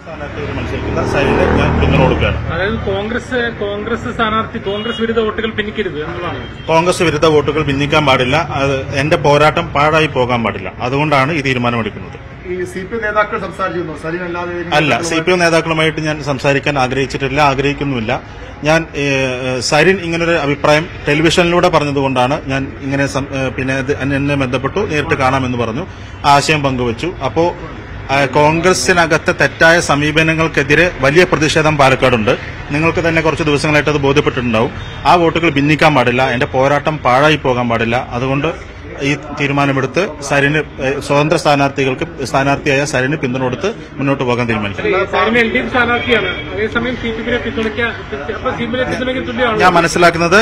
സ്ഥാനാർത്ഥികൾ മത്സരിക്കുന്ന സരിന് ഞാൻ പിന്തുണ കൊടുക്കുകയാണ് അതായത് കോൺഗ്രസ് കോൺഗ്രസ് സ്ഥാനാർത്ഥി കോൺഗ്രസ് വിരുദ്ധ വോട്ടുകൾ പിന്നിക്കരുത് എന്നുള്ളതാണ് കോൺഗ്രസ് വിരുദ്ധ വോട്ടുകൾ ഭിന്നിക്കാൻ പാടില്ല അത് എന്റെ പോരാട്ടം പാഴായി പോകാൻ പാടില്ല അതുകൊണ്ടാണ് ഈ തീരുമാനമെടുക്കുന്നത് ഈ സി പി എം നേതാക്കൾ സംസാരിക്കുന്നു സലീം അല്ലാതെ അല്ല സി പി എം നേതാക്കളുമായിട്ട് ഞാൻ സംസാരിക്കാൻ ആഗ്രഹിച്ചിട്ടില്ല ആഗ്രഹിക്കുന്നുമില്ല ഞാൻ ഏഹ്, സരിൻ ഇങ്ങനൊരു അഭിപ്രായം ടെലിവിഷനിലൂടെ പറഞ്ഞതുകൊണ്ടാണ് ഞാൻ ഇങ്ങനെ സം- ഏഹ്, പിന്നെ ഇത് എന്നെ ബന്ധപ്പെട്ടു നേരിട്ട് കാണാമെന്ന് പറഞ്ഞു ആശയം പങ്കുവച്ചു അപ്പോ ആ, കോൺഗ്രസിനകത്തെ തെറ്റായ സമീപനങ്ങൾക്കെതിരെ വലിയ പ്രതിഷേധം പാലക്കാടുണ്ട് നിങ്ങൾക്ക് തന്നെ കുറച്ച് ദിവസങ്ങളായിട്ട് അത് ബോധ്യപ്പെട്ടിട്ടുണ്ടാവും ആ വോട്ടുകൾ ഭിന്നിക്കാൻ പാടില്ല എന്റെ പോരാട്ടം പാഴായി പോകാൻ പാടില്ല അതുകൊണ്ട് ഈ തീരുമാനമെടുത്ത് സരിന് ഏഹ്, സ്വതന്ത്ര സ്ഥാനാർത്ഥികൾക്ക് സ്ഥാനാർത്ഥിയായ സരിന് പിന്തുണ കൊടുത്ത് മുന്നോട്ട് പോകാൻ തീരുമാനിച്ചു സാറിന് എൽ ഡി എഫ് സ്ഥാനാർത്ഥിയാണ് അതേസമയം സി പി എമ്മിനെ പിന്തുണയ്ക്കാൻ അപ്പൊ സി പി എമ്മിനെ പിന്തുണയ്ക്കാൻ തുല്യമാണ് ഞാൻ മനസ്സിലാക്കുന്നത്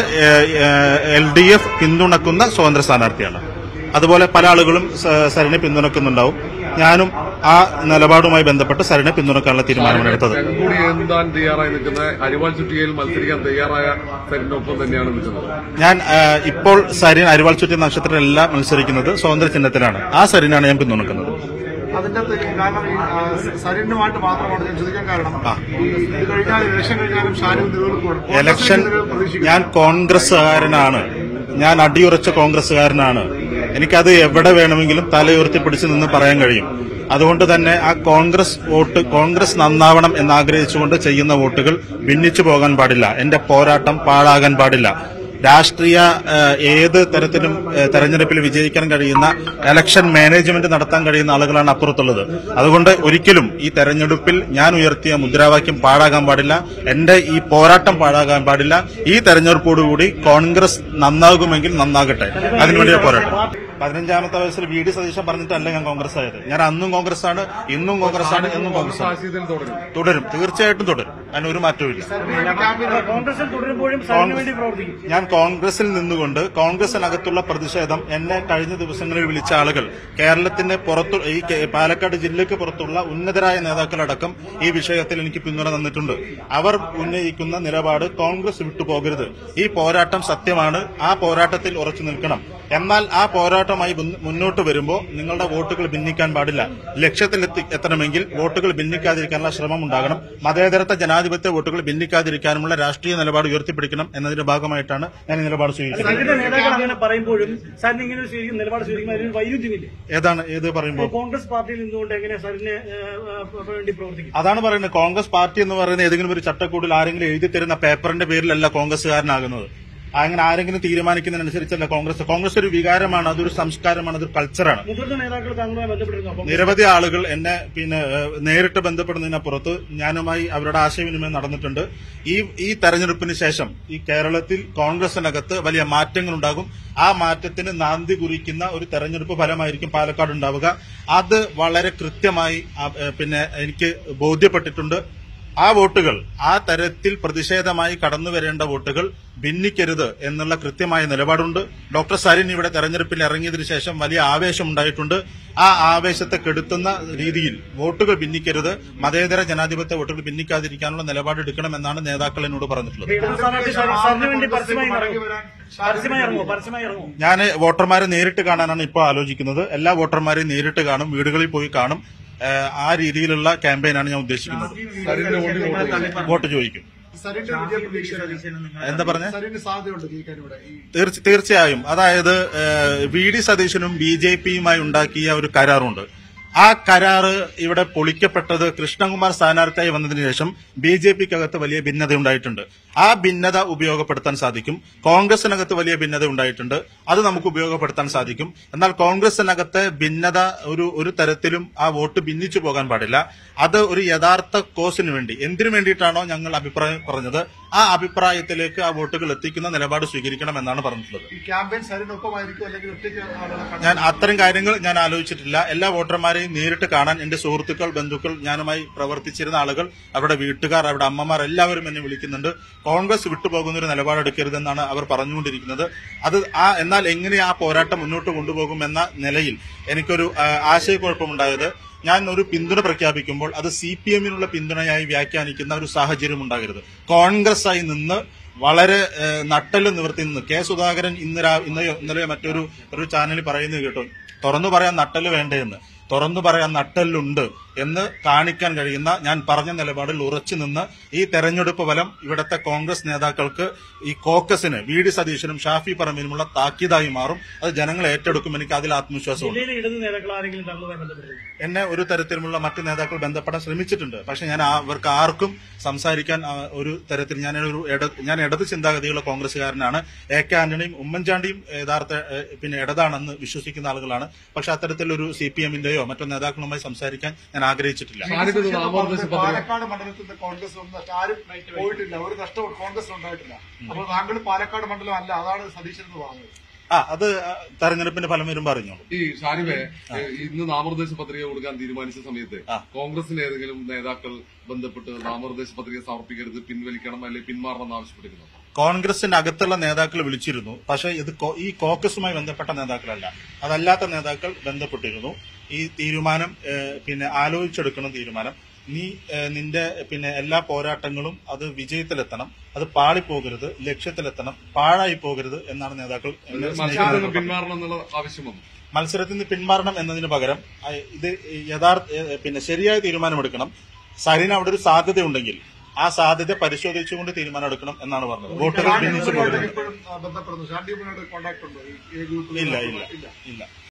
എൽ ഡി എഫ് പിന്തുണക്കുന്ന സ്വതന്ത്ര സ്ഥാനാർത്ഥിയാണ് അതുപോലെ പല ആളുകളും സ- സരിനെ പിന്തുണക്കുന്നുണ്ടാവും ഞാനും ആ നിലപാടുമായി ബന്ധപ്പെട്ട് സരിനെ പിന്തുണക്കാനുള്ള തീരുമാനമാണ് എടുത്തത് കൂടി എന്താൻ തയ്യാറായി നിൽക്കുന്ന അരിവാൾ ചുറ്റികയിൽ മത്സരിക്കാൻ തയ്യാറായ സരിനൊപ്പം തന്നെയാണ് നിൽക്കുന്നത് ഞാൻ ആ, ഇപ്പോൾ സരിൻ അരിവാൾ ചുറ്റി നക്ഷത്രത്തിലല്ല മത്സരിക്കുന്നത് സ്വതന്ത്ര ചിഹ്നത്തിലാണ് ആ സരിനാണ് ഞാൻ പിന്തുണക്കുന്നത് അതിന്റെ അകത്ത് ഈ കാരണം ഈ ആ, സലീമിനുമായിട്ട് മാത്രമാണ് ഞാൻ ചോദിക്കാൻ കാരണം ഈ ഇത് കഴിഞ്ഞാൽ ഇലക്ഷൻ കഴിഞ്ഞാലും ഷാനിൽ നിലനിൽക്കുകയാണ് എലക്ഷൻ പ്രതീക്ഷിക്കുന്നു ഞാൻ കോൺഗ്രസ്സുകാരനാണ് ഞാൻ അടിയുറച്ച കോൺഗ്രസ്സുകാരനാണ് എനിക്കത് എവിടെ വേണമെങ്കിലും തലയുയർത്തി പിടിച്ചു നിന്ന് പറയാൻ കഴിയും അതുകൊണ്ട് തന്നെ ആ കോൺഗ്രസ് വോട്ട് കോൺഗ്രസ് നന്നാവണം എന്നാഗ്രഹിച്ചുകൊണ്ട് ചെയ്യുന്ന വോട്ടുകൾ ഭിന്നിച്ചു പോകാൻ പാടില്ല എന്റെ പോരാട്ടം പാഴാകാൻ പാടില്ല രാഷ്ട്രീയ ഏഹ്, ഏത് തരത്തിലും ഏഹ്, തെരഞ്ഞെടുപ്പിൽ വിജയിക്കാൻ കഴിയുന്ന ഇലക്ഷൻ മാനേജ്മെന്റ് നടത്താൻ കഴിയുന്ന ആളുകളാണ് അപ്പുറത്തുള്ളത് അതുകൊണ്ട് ഒരിക്കലും ഈ തെരഞ്ഞെടുപ്പിൽ ഞാൻ ഉയർത്തിയ മുദ്രാവാക്യം പാഴാകാൻ പാടില്ല എന്റെ ഈ പോരാട്ടം പാഴാകാൻ പാടില്ല ഈ തെരഞ്ഞെടുപ്പോടുകൂടി കോൺഗ്രസ് നന്നാകുമെങ്കിൽ നന്നാകട്ടെ അതിനുവേണ്ടി ഞാൻ പോരാട്ടം പതിനഞ്ചാമത്തെ വയസ്സിൽ വി ഡി സതീശൻ പറഞ്ഞിട്ടല്ല ഞാൻ കോൺഗ്രസ് ആയത് ഞാൻ അന്നും കോൺഗ്രസ് ആണ് ഇന്നും കോൺഗ്രസ് ആണ് എന്നും കോൺഗ്രസ് ആണ് ആശയത്തിൽ തുടരും തുടരും തീർച്ചയായിട്ടും തുടരും അതിന് ഒരു മാറ്റവും ഇല്ല കോൺഗ്രസിൽ തുടരുമ്പോഴും സാറിന് വേണ്ടി പ്രവർത്തിക്കും ഞാൻ കോൺഗ്രസിൽ നിന്നുകൊണ്ട് കോൺഗ്രസിനകത്തുള്ള പ്രതിഷേധം എന്നെ കഴിഞ്ഞ ദിവസങ്ങളിൽ വിളിച്ച ആളുകൾ കേരളത്തിന്റെ പുറത്തു ഈ കെ- പാലക്കാട് ജില്ലയ്ക്ക് പുറത്തുള്ള ഉന്നതരായ നേതാക്കളടക്കം ഈ വിഷയത്തിൽ എനിക്ക് പിന്തുണ തന്നിട്ടുണ്ട് അവർ ഉന്നയിക്കുന്ന നിലപാട് കോൺഗ്രസ് വിട്ടുപോകരുത് ഈ പോരാട്ടം സത്യമാണ് ആ പോരാട്ടത്തിൽ ഉറച്ചു നിൽക്കണം എന്നാൽ ആ പോരാട്ടമായി മുൻ- മുന്നോട്ട് വരുമ്പോൾ നിങ്ങളുടെ വോട്ടുകൾ ഭിന്നിക്കാൻ പാടില്ല ലക്ഷ്യത്തിലെത്തി എത്തണമെങ്കിൽ വോട്ടുകൾ ഭിന്നിക്കാതിരിക്കാനുള്ള ശ്രമം ഉണ്ടാകണം മതേതരത്വ ജനാധിപത്യ വോട്ടുകൾ ഭിന്നിക്കാതിരിക്കാനുമുള്ള രാഷ്ട്രീയ നിലപാട് ഉയർത്തിപ്പിടിക്കണം എന്നതിന്റെ ഭാഗമായിട്ടാണ് ഞാൻ ഈ നിലപാട് സ്വീകരിക്കുന്നത് സംഘടന നേതാക്കൾ അങ്ങനെ പറയുമ്പോഴും സാറിന് ഇങ്ങനെ ഒരു സ്വീകരിക്കുന്ന നിലപാട് സ്വീകരിക്കുന്ന അതിന് വൈരുദ്ധ്യമില്ലേ ഏതാണ് ഏത് പറയുമ്പോൾ കോൺഗ്രസ് പാർട്ടിയിൽ നിന്നുകൊണ്ട് എങ്ങനെ സാറിന് ഏഹ്, വേണ്ടി പ്രവർത്തിക്കും അതാണ് പറയുന്നത് കോൺഗ്രസ് പാർട്ടി എന്ന് പറയുന്ന ഏതെങ്കിലും ഒരു ചട്ടക്കൂടിൽ ആരെങ്കിലും എഴുതി തരുന്ന പേപ്പറിന്റെ പേരിലല്ല കോൺഗ്രസ്സുകാരനാകുന്നത് അങ്ങനെ ആരെങ്കിലും തീരുമാനിക്കുന്നതിനനുസരിച്ചല്ല കോൺഗ്രസ് കോൺഗ്രസ് ഒരു വികാരമാണ് അതൊരു സംസ്കാരമാണ് അതൊരു കൾച്ചറാണ് മുതിർന്ന നേതാക്കൾ താങ്കളുമായി ബന്ധപ്പെട്ടിരുന്നു അപ്പം നിരവധി ആളുകൾ എന്നെ പിന്നെ ഏഹ്, നേരിട്ട് ബന്ധപ്പെടുന്നതിനപ്പുറത്ത് ഞാനുമായി അവരുടെ ആശയവിനിമയം നടന്നിട്ടുണ്ട് ഈ ഈ തെരഞ്ഞെടുപ്പിന് ശേഷം ഈ കേരളത്തിൽ കോൺഗ്രസിനകത്ത് വലിയ മാറ്റങ്ങൾ ഉണ്ടാകും ആ മാറ്റത്തിന് നാന്തി കുറിക്കുന്ന ഒരു തെരഞ്ഞെടുപ്പ് ഫലമായിരിക്കും പാലക്കാട് ഉണ്ടാവുക അത് വളരെ കൃത്യമായി ആ, ഏഹ്, പിന്നെ എനിക്ക് ബോധ്യപ്പെട്ടിട്ടുണ്ട് ആ വോട്ടുകൾ ആ തരത്തിൽ പ്രതിഷേധമായി കടന്നു വരേണ്ട വോട്ടുകൾ ഭിന്നിക്കരുത് എന്നുള്ള കൃത്യമായ നിലപാടുണ്ട് ഡോക്ടർ സരിൻ ഇവിടെ തെരഞ്ഞെടുപ്പിൽ ഇറങ്ങിയതിനു ശേഷം വലിയ ആവേശമുണ്ടായിട്ടുണ്ട് ആ ആവേശത്തെ കെടുത്തുന്ന രീതിയിൽ വോട്ടുകൾ ഭിന്നിക്കരുത് മതേതര ജനാധിപത്യ വോട്ടുകൾ ഭിന്നിക്കാതിരിക്കാനുള്ള നിലപാടെടുക്കണമെന്നാണ് നേതാക്കൾ എന്നോട് പറഞ്ഞിട്ടുള്ളത് സ്ഥാനാർത്ഥി സാർ- സാറിന് വേണ്ടി പരസ്യമായി ഇറങ്ങും പരസ്യമായി ഇറങ്ങുമോ പരസ്യമായി ഇറങ്ങുമോ ഞാൻ വോട്ടർമാരെ നേരിട്ട് കാണാനാണ് ഇപ്പോൾ ആലോചിക്കുന്നത് എല്ലാ വോട്ടർമാരെയും നേരിട്ട് കാണും വീടുകളിൽ പോയി കാണും ഏഹ്, ആ രീതിയിലുള്ള ക്യാമ്പയിനാണ് ഞാൻ ഉദ്ദേശിക്കുന്നത് സരിന് വേണ്ടി വോട്ട് ചെയ്യും. വോട്ട് ചോദിക്കും സരിന്റെ വിജയപ്രതീക്ഷ എന്താ പറഞ്ഞ സരിന് സാധ്യതയുണ്ട് ജയിക്കാൻ ഇവിടെ ഈ തീർച്ച- തീർച്ചയായും അതായത് ഏഹ്, വി ഡി സതീശനും ബി ജെ പിയുമായി ഉണ്ടാക്കിയ ഒരു കരാറുണ്ട് ആ കരാറ് ഇവിടെ പൊളിക്കപ്പെട്ടത് കൃഷ്ണകുമാർ സ്ഥാനാർത്ഥിയായി വന്നതിന് ശേഷം ബി ജെ പിക്കകത്ത് വലിയ ഭിന്നത ഉണ്ടായിട്ടുണ്ട് ആ ഭിന്നത ഉപയോഗപ്പെടുത്താൻ സാധിക്കും കോൺഗ്രസിനകത്ത് വലിയ ഭിന്നത ഉണ്ടായിട്ടുണ്ട് അത് നമുക്ക് ഉപയോഗപ്പെടുത്താൻ സാധിക്കും എന്നാൽ കോൺഗ്രസിനകത്തെ ഭിന്നത ഒരു ഒരു തരത്തിലും ആ വോട്ട് ഭിന്നിച്ചു പോകാൻ പാടില്ല അത് ഒരു യഥാർത്ഥ കോസിന് വേണ്ടി എന്തിനു വേണ്ടിയിട്ടാണോ ഞങ്ങൾ അഭിപ്രായം പറഞ്ഞത് ആ അഭിപ്രായത്തിലേക്ക് ആ വോട്ടുകൾ എത്തിക്കുന്ന നിലപാട് സ്വീകരിക്കണം എന്നാണ് പറഞ്ഞിട്ടുള്ളത് ഈ ക്യാമ്പയിൻ സരിനൊപ്പമായിരിക്കും അല്ലെങ്കിൽ ഒറ്റയ്ക്ക് ആളുകളെ കണ്ടു ഞാൻ അത്തരം കാര്യങ്ങൾ ഞാൻ ആലോചിച്ചിട്ടില്ല എല്ലാ വോട്ടർമാരെയും നേരിട്ട് കാണാൻ എന്റെ സുഹൃത്തുക്കൾ ബന്ധുക്കൾ ഞാനുമായി പ്രവർത്തിച്ചിരുന്ന ആളുകൾ അവരുടെ വീട്ടുകാർ അവരുടെ അമ്മമാർ എല്ലാവരും എന്നെ വിളിക്കുന്നുണ്ട് കോൺഗ്രസ് വിട്ടുപോകുന്ന ഒരു നിലപാടെടുക്കരുതെന്നാണ് അവർ പറഞ്ഞുകൊണ്ടിരിക്കുന്നത് അത് ആ എന്നാൽ എങ്ങനെ ആ പോരാട്ടം മുന്നോട്ട് കൊണ്ടുപോകുമെന്ന നിലയിൽ എനിക്കൊരു ആ, ആശയക്കുഴപ്പമുണ്ടായത് ഞാൻ ഒരു പിന്തുണ പ്രഖ്യാപിക്കുമ്പോൾ അത് സി പി എമ്മിനുള്ള പിന്തുണയായി വ്യാഖ്യാനിക്കുന്ന ഒരു സാഹചര്യം ഉണ്ടാകരുത് കോൺഗ്രസ് ആയി നിന്ന് വളരെ ഏഹ്, നട്ടെല്ല് നിവർത്തി നിന്ന് കെ സുധാകരൻ ഇന്ന് രാ- ഇന്നലെയോ ഇന്നലെയോ മറ്റൊരു ഒരു ചാനലിൽ പറയുന്നത് കേട്ടു തുറന്നു പറയാൻ നട്ടല് വേണ്ടതെന്ന് തുറന്നു പറയാൻ നട്ടെല്ലുണ്ട് എന്ന് കാണിക്കാൻ കഴിയുന്ന ഞാൻ പറഞ്ഞ നിലപാടിൽ ഉറച്ചു നിന്ന് ഈ തെരഞ്ഞെടുപ്പ് ഫലം ഇവിടുത്തെ കോൺഗ്രസ് നേതാക്കൾക്ക് ഈ കോക്കസിന് വി ഡി സതീശനും ഷാഫി പറമ്പിനുമുള്ള താക്കീതായി മാറും അത് ജനങ്ങൾ ഏറ്റെടുക്കും എനിക്ക് അതിൽ ആത്മവിശ്വാസമുണ്ട് ജില്ലയിലെ ഇടത് നേതാക്കൾ ആരെങ്കിലും താങ്കളുമായി ബന്ധപ്പെട്ടത് എന്നെ ഒരു തരത്തിലുമുള്ള മറ്റു നേതാക്കൾ ബന്ധപ്പെടാൻ ശ്രമിച്ചിട്ടുണ്ട് പക്ഷെ ഞാൻ ആ- അവർക്ക് ആർക്കും സംസാരിക്കാൻ ആ, ഒരു തരത്തിൽ ഞാൻ ഒരു ഇട ഞാൻ ഇടത് ചിന്താഗതിയുള്ള കോൺഗ്രസ്സുകാരനാണ് എ കെ ആന്റണിയും ഉമ്മൻചാണ്ടിയും യഥാർത്ഥ ഏ, പിന്നെ ഇടതാണെന്ന് വിശ്വസിക്കുന്ന ആളുകളാണ് പക്ഷെ അത്തരത്തിലൊരു സി പി എമ്മിന്റെയോ മറ്റു നേതാക്കളുമായി സംസാരിക്കാൻ ഞാൻ ആഗ്രഹിച്ചിട്ടില്ല ഷാനിബ് ഇത് നാമനിർദ്ദേശ പത്രിക പാലക്കാട് മണ്ഡലത്തിൽ നിന്ന് കോൺഗ്രസ് ഒന്നും ആരും പോയിട്ടില്ല ഒരു നഷ്ടവും കോൺഗ്രസ് ഉണ്ടായിട്ടില്ല അപ്പോൾ താങ്കൾ പാലക്കാട് മണ്ഡലം അല്ല അതാണ് സതീശൻ എന്ന് പറഞ്ഞത് ആ അത് ആ, തെരഞ്ഞെടുപ്പിന്റെ ഫലം വരുമ്പോൾ അറിഞ്ഞോളൂ ഈ ഷാനിബെ ഇന്ന് നാമനിർദ്ദേശ പത്രിക കൊടുക്കാൻ തീരുമാനിച്ച സമയത്ത് ആ. കോൺഗ്രസിന്റെ ഏതെങ്കിലും നേതാക്കൾ ബന്ധപ്പെട്ട് നാമനിർദ്ദേശ പത്രിക സമർപ്പിക്കരുത് പിൻവലിക്കണം അല്ലെങ്കിൽ പിന്മാറണം എന്ന് ആവശ്യപ്പെട്ടിരുന്നു കോൺഗ്രസിന്റെ അകത്തുള്ള നേതാക്കൾ വിളിച്ചിരുന്നു പക്ഷെ ഇത് കോ- ഈ കോക്കസുമായി ബന്ധപ്പെട്ട നേതാക്കളല്ല അതല്ലാത്ത നേതാക്കൾ ബന്ധപ്പെട്ടിരുന്നു ഈ തീരുമാനം ഏഹ്, പിന്നെ ആലോചിച്ചെടുക്കണം തീരുമാനം നീ ഏഹ്, നിന്റെ പിന്നെ എല്ലാ പോരാട്ടങ്ങളും അത് വിജയത്തിലെത്തണം അത് പാളിപ്പോകരുത് ലക്ഷ്യത്തിലെത്തണം പാഴായി പോകരുത് എന്നാണ് നേതാക്കൾ എന്നെ മത്സരത്തിൽ നിന്ന് സ്നേഹിക്കുന്നത്. പിന്മാറണം എന്നുള്ള ആവശ്യം വന്നു മത്സരത്തിൽ നിന്ന് പിന്മാറണം എന്നതിന് പകരം ആ, ഇത് യഥാർത്ഥ ഏഹ്, പിന്നെ ശരിയായ തീരുമാനമെടുക്കണം സരിന് അവിടെ ഒരു സാധ്യതയുണ്ടെങ്കിൽ ആ സാധ്യത പരിശോധിച്ചുകൊണ്ട് തീരുമാനമെടുക്കണം എന്നാണ് പറഞ്ഞത് വോട്ടുകൾ ഭിന്നിച്ചു പോകരുത് ഇപ്പോഴും ആ, ബന്ധപ്പെടുന്നു ഷാൻഡീപിനോട് കോൺടാക്ട് ഉണ്ടോ ഈ- ഈ ഗ്രൂപ്പിൽ ഇല്ല ഇല്ല ഇല്ല